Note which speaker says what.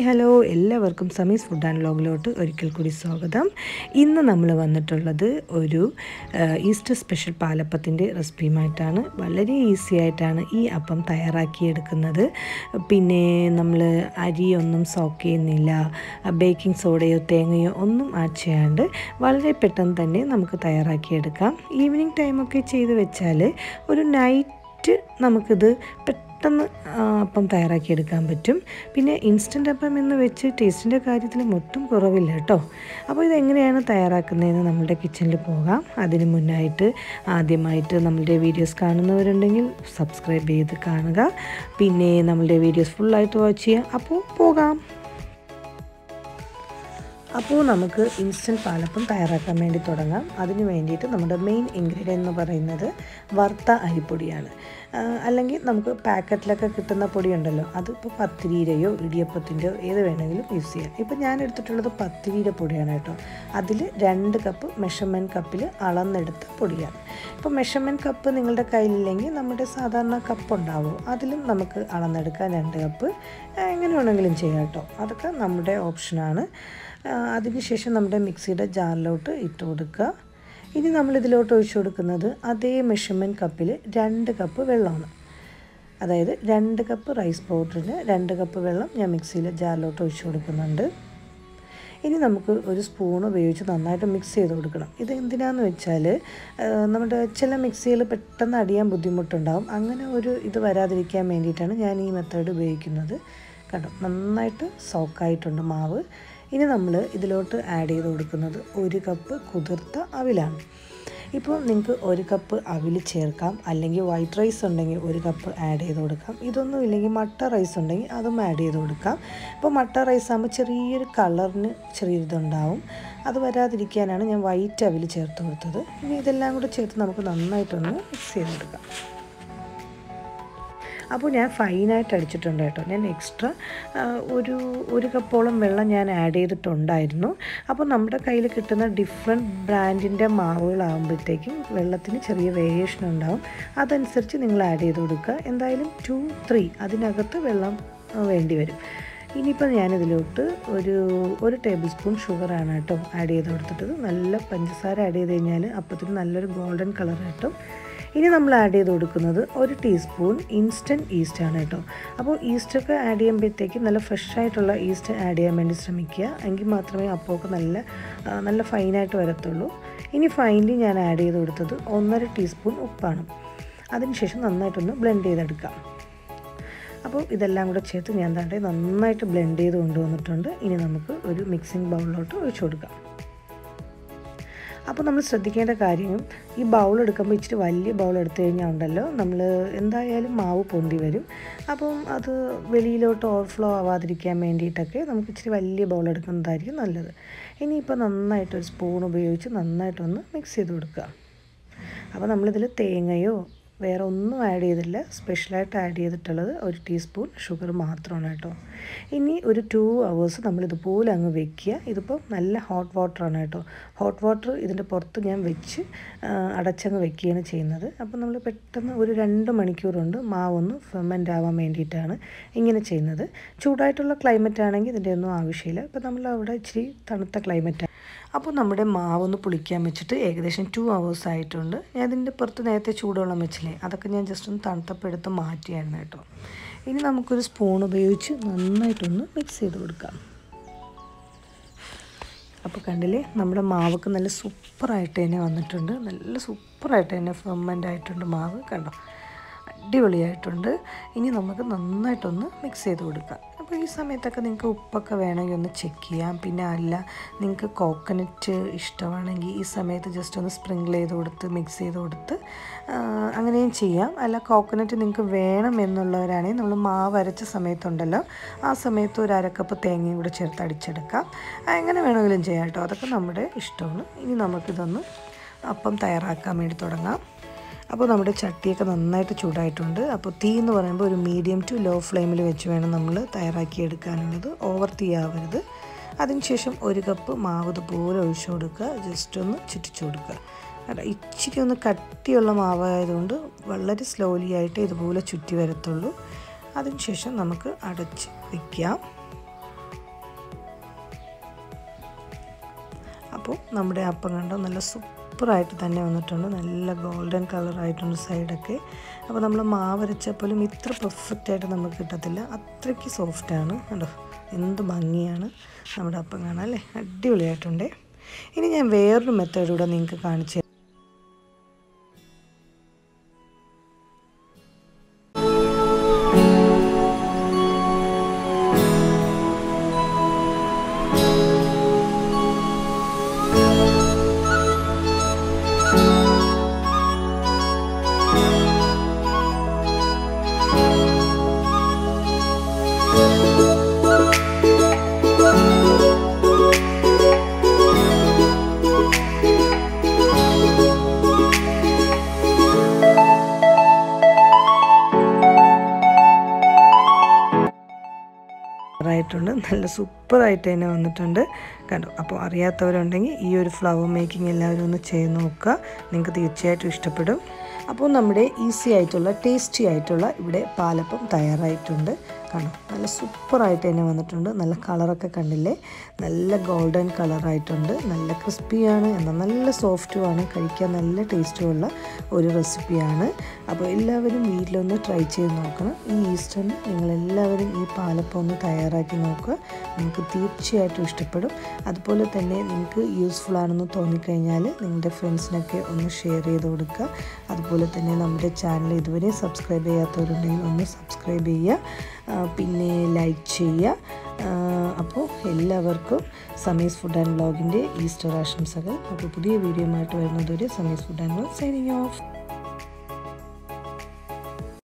Speaker 1: hello എല്ലാവർക്കും Sameez food and വ്ലോഗിലോട്ട് ഒരിക്കൽ കൂടി സ്വാഗതം ഇന്ന് നമ്മൾ വന്നിട്ടുള്ളത് ഒരു ആ, ഈസ്റ്റർ സ്പെഷ്യൽ പാലപ്പത്തിൻ്റെ റെസിപ്പിയുമായിട്ടാണ് വളരെ ഈസി ആയിട്ടാണ് ഈ അപ്പം തയ്യാറാക്കിയെടുക്കുന്നത് പിന്നെ നമ്മൾ അരിയൊന്നും സോക്ക് ചെയ്യുന്നില്ല ബേക്കിംഗ് സോഡയോ തേങ്ങയോ ഒന്നും ആഡ് ചെയ്യാണ്ട് വളരെ പെട്ടെന്ന് തന്നെ നമുക്ക് തയ്യാറാക്കിയെടുക്കാം ഈവനിങ് ടൈമൊക്കെ ചെയ്ത് വെച്ചാൽ ഒരു നൈറ്റ് നമുക്കിത് പെട്ടെന്ന് ആ, അപ്പം തയ്യാറാക്കിയെടുക്കാൻ പറ്റും പിന്നെ ഇൻസ്റ്റൻറ്റ് അപ്പം എന്ന് വെച്ച് ടേസ്റ്റിൻ്റെ കാര്യത്തിൽ ഒട്ടും കുറവില്ല കേട്ടോ അപ്പോൾ ഇതെങ്ങനെയാണ് തയ്യാറാക്കുന്നതെന്ന് നമ്മുടെ കിച്ചണിൽ പോകാം അതിന് മുന്നായിട്ട് ആദ്യമായിട്ട് നമ്മളുടെ വീഡിയോസ് കാണുന്നവരുണ്ടെങ്കിൽ സബ്സ്ക്രൈബ് ചെയ്ത് കാണുക പിന്നെ നമ്മളുടെ വീഡിയോസ് ഫുള്ളായിട്ട് വാച്ച് ചെയ്യുക അപ്പോൾ പോകാം അപ്പോൾ നമുക്ക് ഇൻസ്റ്റൻറ്റ് പാലപ്പം തയ്യാറാക്കാൻ വേണ്ടി തുടങ്ങാം അതിന് വേണ്ടിയിട്ട് നമ്മുടെ മെയിൻ ഇൻഗ്രീഡിയൻ്റ് എന്ന് പറയുന്നത് വറുത്ത അരിപ്പൊടിയാണ് ആ, അല്ലെങ്കിൽ നമുക്ക് പാക്കറ്റിലൊക്കെ കിട്ടുന്ന പൊടിയുണ്ടല്ലോ അതിപ്പോൾ പത്തിരിയുടെയോ ഇടിയപ്പത്തിൻ്റെയോ ഏത് വേണമെങ്കിലും യൂസ് ചെയ്യാം ഇപ്പോൾ ഞാൻ എടുത്തിട്ടുള്ളത് പത്തിരിയുടെ പൊടിയാണ് കേട്ടോ അതിൽ രണ്ട് കപ്പ് മെഷർമെൻറ്റ് കപ്പിൽ അളന്നെടുത്ത പൊടിയാണ് ഇപ്പോൾ മെഷർമെൻറ്റ് കപ്പ് നിങ്ങളുടെ കയ്യിലില്ലെങ്കിൽ നമ്മുടെ സാധാരണ കപ്പ് ഉണ്ടാവും അതിലും നമുക്ക് അളന്നെടുക്കാൻ രണ്ട് കപ്പ് ആ, എങ്ങനെ വേണമെങ്കിലും ചെയ്യാം കേട്ടോ അതൊക്കെ നമ്മുടെ ഓപ്ഷനാണ് ആ, അതിനുശേഷം നമ്മുടെ മിക്സിയുടെ ജാറിലോട്ട് ഇട്ട് കൊടുക്കുക ഇനി നമ്മൾ ഇതിലോട്ട് ഒഴിച്ചു കൊടുക്കുന്നത് അതേ മെഷർമെൻറ്റ് കപ്പിൽ രണ്ട് കപ്പ് വെള്ളമാണ് അതായത് രണ്ട് കപ്പ് റൈസ് പൗഡറിന് രണ്ട് കപ്പ് വെള്ളം ഞാൻ മിക്സിയിലെ ജാറിലോട്ട് ഒഴിച്ചു കൊടുക്കുന്നുണ്ട് ഇനി നമുക്ക് ഒരു സ്പൂൺ ഉപയോഗിച്ച് നന്നായിട്ട് മിക്സ് ചെയ്ത് കൊടുക്കണം ഇത് എന്തിനാന്ന് വെച്ചാൽ നമ്മുടെ ചില മിക്സികൾ പെട്ടെന്ന് അടിയാൻ ബുദ്ധിമുട്ടുണ്ടാകും അങ്ങനെ ഒരു ഇത് വരാതിരിക്കാൻ വേണ്ടിയിട്ടാണ് ഞാൻ ഈ മെത്തേഡ് ഉപയോഗിക്കുന്നത് കണ്ടോ നന്നായിട്ട് സോക്കായിട്ടുണ്ട് മാവ് ഇനി നമ്മൾ ഇതിലോട്ട് ആഡ് ചെയ്ത് കൊടുക്കുന്നത് ഒരു കപ്പ് കുതിർത്ത അവിലാണ് ഇപ്പോൾ നിങ്ങൾക്ക് ഒരു കപ്പ് അവിൽ ചേർക്കാം അല്ലെങ്കിൽ വൈറ്റ് റൈസ് ഉണ്ടെങ്കിൽ ഒരു കപ്പ് ആഡ് ചെയ്ത് കൊടുക്കാം ഇതൊന്നും ഇല്ലെങ്കിൽ മട്ട റൈസ് ഉണ്ടെങ്കിൽ അതും ആഡ് ചെയ്ത് കൊടുക്കാം ഇപ്പോൾ മട്ട റൈസ് ആകുമ്പോൾ ചെറിയൊരു കളറിന് ചെറിയൊരിതുണ്ടാവും അത് വരാതിരിക്കാനാണ് ഞാൻ വൈറ്റ് അവിൽ ചേർത്ത് കൊടുത്തത് ഇനി ഇതെല്ലാം കൂടെ ചേർത്ത് നമുക്ക് നന്നായിട്ടൊന്ന് മിക്സ് ചെയ്ത് കൊടുക്കാം അപ്പോൾ ഞാൻ ഫൈനായിട്ട് അടിച്ചിട്ടുണ്ട് കേട്ടോ ഞാൻ എക്സ്ട്രാ ഒരു ഒരു കപ്പോളം വെള്ളം ഞാൻ ആഡ് ചെയ്തിട്ടുണ്ടായിരുന്നു അപ്പോൾ നമ്മുടെ കയ്യിൽ കിട്ടുന്ന ഡിഫറെൻറ്റ് ബ്രാൻഡിൻ്റെ മാവുകളാകുമ്പോഴത്തേക്കും വെള്ളത്തിന് ചെറിയ വേരിയേഷൻ ഉണ്ടാവും അതനുസരിച്ച് നിങ്ങൾ ആഡ് ചെയ്ത് കൊടുക്കുക എന്തായാലും ടു ത്രീ അതിനകത്ത് വെള്ളം ആ, വേണ്ടി വരും ഇനിയിപ്പോൾ ഞാനിതിലോട്ട് ഒരു ഒരു ടേബിൾ സ്പൂൺ ഷുഗറാണ് കേട്ടോ ആഡ് ചെയ്ത് കൊടുത്തിട്ടത് നല്ല പഞ്ചസാര ആഡ് ചെയ്ത് കഴിഞ്ഞാൽ അപ്പത്തിന് നല്ലൊരു ഗോൾഡൻ കളർ കിട്ടും ഇനി നമ്മൾ ആഡ് ചെയ്ത് കൊടുക്കുന്നത് ഒരു ടീസ്പൂൺ ഇൻസ്റ്റൻറ്റ് ഈസ്റ്റ് ആണ് കേട്ടോ അപ്പോൾ ഈസ്റ്റൊക്കെ ആഡ് ചെയ്യുമ്പോഴത്തേക്കും നല്ല ഫ്രഷ് ആയിട്ടുള്ള ഈസ്റ്റ് ആഡ് ചെയ്യാൻ വേണ്ടി ശ്രമിക്കുക എങ്കിൽ മാത്രമേ അപ്പമൊക്കെ നല്ല ആ, നല്ല ഫൈനായിട്ട് വരത്തുള്ളൂ ഇനി ഫൈനലി ഞാൻ ആഡ് ചെയ്ത് കൊടുത്തത് ഒന്നര ടീസ്പൂൺ ഉപ്പാണ് അതിനുശേഷം നന്നായിട്ടൊന്ന് ബ്ലെൻഡ് ചെയ്തെടുക്കാം അപ്പോൾ ഇതെല്ലാം കൂടെ ചേർത്ത് ഞാൻ താണ്ടെ നന്നായിട്ട് ബ്ലെൻഡ് ചെയ്ത് കൊണ്ടുവന്നിട്ടുണ്ട് ഇനി നമുക്ക് ഒരു മിക്സിംഗ് ബൗളിലോട്ട് ഒഴിച്ചു കൊടുക്കാം അപ്പോൾ നമ്മൾ ശ്രദ്ധിക്കേണ്ട കാര്യം ഈ ബൗൾ എടുക്കുമ്പോൾ ഇച്ചിരി വലിയ ബൗൾ എടുത്തു കഴിഞ്ഞാൽ ഉണ്ടല്ലോ നമ്മൾ എന്തായാലും മാവ് പൊന്തി വരും അപ്പം അത് വെളിയിലോട്ട് ഓവർഫ്ലോ ആവാതിരിക്കാൻ വേണ്ടിയിട്ടൊക്കെ നമുക്ക് ഇച്ചിരി വലിയ ബൗൾ എടുക്കുന്നതായിരിക്കും നല്ലത് ഇനിയിപ്പോൾ നന്നായിട്ട് ഒരു സ്പൂൺ ഉപയോഗിച്ച് നന്നായിട്ടൊന്ന് മിക്സ് ചെയ്ത് കൊടുക്കുക അപ്പോൾ നമ്മളിതിൽ തേങ്ങയോ വേറെ ഒന്നും ആഡ് ചെയ്തില്ല സ്പെഷ്യലായിട്ട് ആഡ് ചെയ്തിട്ടുള്ളത് ഒരു ടീസ്പൂൺ ഷുഗർ മാത്രമാണ് കേട്ടോ ഇനി ഒരു ടു അവേഴ്സ് നമ്മൾ ഇതുപോലെ അങ്ങ് വെക്കുക ഇതിപ്പോൾ നല്ല ഹോട്ട് വാട്ടറാണ് കേട്ടോ ഹോട്ട് വാട്ടർ ഇതിൻ്റെ പുറത്ത് ഞാൻ വെച്ച് ആ, അടച്ചങ്ങ് വെക്കുകയാണ് ചെയ്യുന്നത് അപ്പോൾ നമ്മൾ പെട്ടെന്ന് ഒരു രണ്ട് മണിക്കൂറുണ്ട് മാവൊന്ന് ഫെർമെൻ്റ് ആവാൻ വേണ്ടിയിട്ടാണ് ഇങ്ങനെ ചെയ്യുന്നത് ചൂടായിട്ടുള്ള ക്ലൈമറ്റ് ആണെങ്കിൽ ഇതിൻ്റെ ഒന്നും ആവശ്യമില്ല ഇപ്പോൾ നമ്മൾ അവിടെ ഇച്ചിരി തണുത്ത ക്ലൈമറ്റ് അപ്പോൾ നമ്മുടെ മാവൊന്ന് പുളിക്കാൻ വെച്ചിട്ട് ഏകദേശം ടു അവേഴ്സ് ആയിട്ടുണ്ട് ഞാൻ ഇതിൻ്റെ പുറത്ത് നേരത്തെ ചൂടുവെള്ളം വെച്ചില്ലേ അതൊക്കെ ഞാൻ ജസ്റ്റ് ഒന്ന് തണുത്തപ്പോൾ എടുത്ത് മാറ്റിയായിരുന്നു കേട്ടോ ഇനി നമുക്കൊരു സ്പൂൺ ഉപയോഗിച്ച് നന്നായിട്ടൊന്ന് മിക്സ് ചെയ്ത് കൊടുക്കാം അപ്പോൾ കണ്ടില്ലേ നമ്മുടെ മാവൊക്കെ നല്ല സൂപ്പറായിട്ട് തന്നെ വന്നിട്ടുണ്ട് നല്ല സൂപ്പറായിട്ട് തന്നെ ഫെർമെൻ്റ് ആയിട്ടുണ്ട് മാവ് കണ്ടോ അടിപൊളിയായിട്ടുണ്ട് ഇനി നമുക്ക് നന്നായിട്ടൊന്ന് മിക്സ് ചെയ്ത് കൊടുക്കാം അപ്പോൾ ഈ സമയത്തൊക്കെ നിങ്ങൾക്ക് ഉപ്പൊക്കെ വേണമെങ്കിൽ ഒന്ന് ചെക്ക് ചെയ്യാം പിന്നെ അല്ല നിങ്ങൾക്ക് കോക്കനറ്റ് ഇഷ്ടമാണെങ്കിൽ ഈ സമയത്ത് ജസ്റ്റ് ഒന്ന് സ്പ്രിങ്കിൾ ചെയ്ത് കൊടുത്ത് മിക്സ് ചെയ്ത് കൊടുത്ത് ആ, അങ്ങനെയും ചെയ്യാം അല്ല കോക്കനറ്റ് നിങ്ങൾക്ക് വേണം എന്നുള്ളവരാണെങ്കിൽ നമ്മൾ മാവ് അരച്ച സമയത്തുണ്ടല്ലോ ആ സമയത്ത് ഒരു അരക്കപ്പ് തേങ്ങയും കൂടെ ചേർത്ത് അടിച്ചെടുക്കാം ആ, എങ്ങനെ വേണമെങ്കിലും ചെയ്യാം കേട്ടോ അതൊക്കെ നമ്മുടെ ഇഷ്ടമാണ് ഇനി നമുക്കിതൊന്ന് അപ്പം തയ്യാറാക്കാൻ വേണ്ടി തുടങ്ങാം അപ്പോൾ നമ്മുടെ ചട്ടിയൊക്കെ നന്നായിട്ട് ചൂടായിട്ടുണ്ട് അപ്പോൾ തീ എന്ന് പറയുമ്പോൾ ഒരു മീഡിയം ടു ലോ ഫ്ലെയിമിൽ വെച്ച് വേണം നമ്മൾ തയ്യാറാക്കി എടുക്കാനുള്ളത് ഓവർ തീ ആവരുത് അതിനുശേഷം ഒരു കപ്പ് മാവ് ഇതുപോലെ ഒഴിച്ചു കൊടുക്കുക ജസ്റ്റ് ഒന്ന് ചുറ്റിച്ചു കൊടുക്കുക അല്ല ഇച്ചിരി ഒന്ന് കട്ടിയുള്ള മാവായതുകൊണ്ട് വളരെ സ്ലോലി ആയിട്ട് ഇതുപോലെ ചുറ്റി വരത്തുള്ളൂ അതിനുശേഷം നമുക്ക് അടച്ച് വയ്ക്കാം അപ്പോൾ നമ്മുടെ അപ്പം കണ്ടോ നല്ല സൂപ്പറായിട്ട് തന്നെ വന്നിട്ടുണ്ട് നല്ല ഗോൾഡൻ കളറായിട്ടുണ്ട് സൈഡൊക്കെ അപ്പോൾ നമ്മൾ മാവരച്ചപ്പോലും ഇത്ര പെർഫെക്റ്റായിട്ട് നമുക്ക് കിട്ടത്തില്ല അത്രയ്ക്ക് സോഫ്റ്റാണ് കണ്ടോ എന്ത് ഭംഗിയാണ് നമ്മുടെ അപ്പം കാണാൻ അല്ലേ അടിപൊളിയായിട്ടുണ്ട് ഇനി ഞാൻ വേറൊരു മെത്തേഡ് കൂടെ നിങ്ങൾക്ക് കാണിച്ചു ആയിട്ടുണ്ട് നല്ല സൂപ്പറായിട്ട് തന്നെ വന്നിട്ടുണ്ട് കണ്ടോ അപ്പോൾ അറിയാത്തവരുണ്ടെങ്കിൽ ഈ ഒരു ഫ്ലവർ മേക്കിംഗ് എല്ലാവരും ഒന്ന് ചെയ്ത് നോക്കുക നിങ്ങൾക്ക് തീർച്ചയായിട്ടും ഇഷ്ടപ്പെടും അപ്പോൾ നമ്മുടെ ഈസി ആയിട്ടുള്ള ടേസ്റ്റി ആയിട്ടുള്ള ഇവിടെ പാലപ്പം തയ്യാറായിട്ടുണ്ട് കണ്ടോ നല്ല സൂപ്പറായിട്ട് തന്നെ വന്നിട്ടുണ്ട് നല്ല കളറൊക്കെ കണ്ടില്ലേ നല്ല ഗോൾഡൻ കളറായിട്ടുണ്ട് നല്ല ക്രിസ്പിയാണ് എന്നാൽ നല്ല സോഫ്റ്റുമാണ് കഴിക്കാൻ നല്ല ടേസ്റ്റുമുള്ള ഒരു റെസിപ്പിയാണ് അപ്പോൾ എല്ലാവരും വീട്ടിലൊന്ന് ട്രൈ ചെയ്ത് നോക്കണം ഈ ഈസ്റ്ററിന് നിങ്ങളെല്ലാവരും ഈ പാലപ്പം ഒന്ന് തയ്യാറാക്കി നോക്കുക നിങ്ങൾക്ക് തീർച്ചയായിട്ടും ഇഷ്ടപ്പെടും അതുപോലെ തന്നെ നിങ്ങൾക്ക് യൂസ്ഫുൾ ആണെന്ന് തോന്നിക്കഴിഞ്ഞാൽ നിങ്ങളുടെ ഫ്രണ്ട്സിനൊക്കെ ഒന്ന് ഷെയർ ചെയ്ത് കൊടുക്കുക അതുപോലെ തന്നെ നമ്മുടെ ചാനൽ ഇതുവരെ സബ്സ്ക്രൈബ് ചെയ്യാത്തവരുണ്ടെങ്കിൽ ഒന്ന് സബ്സ്ക്രൈബ് ചെയ്യുക പിന്നെ ലൈക്ക് ചെയ്യുക അപ്പോൾ എല്ലാവർക്കും സമീസ് ഫുഡ് ആൻഡ് ബ്ലോഗിൻ്റെ ഈസ്റ്റർ ആശംസകൾ അപ്പോൾ പുതിയ വീഡിയോ ആയിട്ട് വരുന്നതുവരെ Sameez food and blog signing of